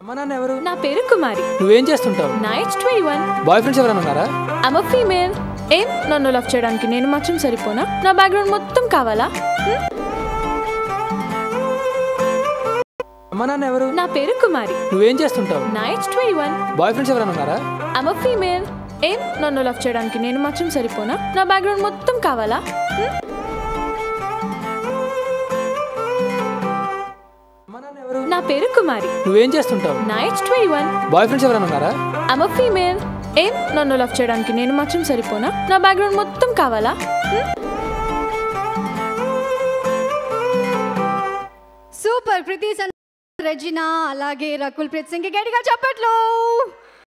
అమ్మ నాన్న ఎవరు నా పేరు కుమారి నువ్వేం చేస్తుంటావు నా age twenty one boy friends ఎవరైనా ఉన్నారా అమ్మ ఫీమేల్ ఏం నన్ను లవ్ చేయడానికి నేను మాత్రం సరిపోనా నా బ్యాక్గ్రౌండ్ మొత్తం కావాలా హ్మ్? అమ్మ నాన్న ఎవరు నా పేరు కుమారి నువ్వేం చేస్తుంటావు నా age twenty one boy friends ఎవరైనా ఉన్నారా అమ్మ ఫీమేల్ ఏం నన్ను లవ్ చేయడానికి నేను మాత్రం సరిపోనా నా బ్యాక్గ్రౌండ్ మొత్తం కావాలా హ్మ్? అమ్మ నాన్న ఎవరు నా పేరు కుమారి నువ్వేం చేస్తుంటావు నా age twenty one boy friends ఎవరైనా ఉన్నారా అమ్మ ఫీమేల్ ఏం నన్ను లవ్ చేయడానికి నేను మాత్రం సరిపోనా నా బ్యాక్గ్రౌండ్ మొత్తం కావాలా హ్మ్? సూపర్ ప్రీతి సన్ రెజినా అలాగే రకుల్ ప్రీత్ సింగ్ గట్టిగా చెప్పట్లు